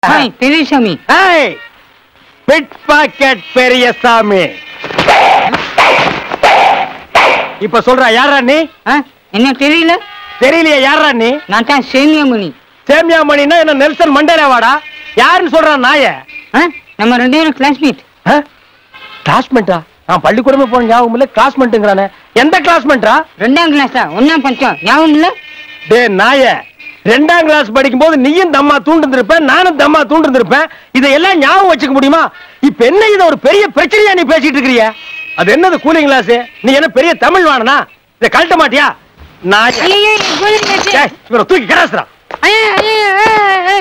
Hi Periyasamy ஏய் bit packet Periyasamy இப்ப சொல்ற யாரா நீ ஆ, என்ன தெரியல தெரியலையே யாரா நீ நான் தான் சேமியாமணி சேமியா மணினா என்ன நெல்சன் மண்டேலாவாடா யாருன்னு சொல்றான் நாய ஆ, நம்ம ரெண்டு பேரும் கிளாஸ்மேட் கிளாஸ்மெண்டா நான் பள்ளிக்கூடமே போன ஞாபகம் இல்ல கிளாஸ்மெண்ட்டுங்கிறானே எந்த கிளாஸ்மெண்டா ரெண்டாம் கிளாஸா ஒன்னாம் பஞ்சம் ஞாபகம் இல்ல டே நாய ரெண்டாம் கிளாஸ் படிக்கும் போது நீயும் தம்மா தூண்டிருந்திருப்பேன் நானும் தம்மா தூண்டிருந்திருப்பேன் இதையெல்லாம் ஞாபகம் வச்சுக்க முடியுமா இப்ப என்ன இதை ஒரு பெரிய பிரச்சனையா நீ பேசிட்டு இருக்கிறிய அது என்னது கூலிங் கிளாஸ் நீ என்ன பெரிய தமிழ் வாணனா இதை கழட்ட மாட்டியா நான் ஐயையோ, என் கோழி கேட்டு. இவரை தூக்கி கடாசுறான் ஐயோ, ஐயோ, ஐயோ, ஐயோ.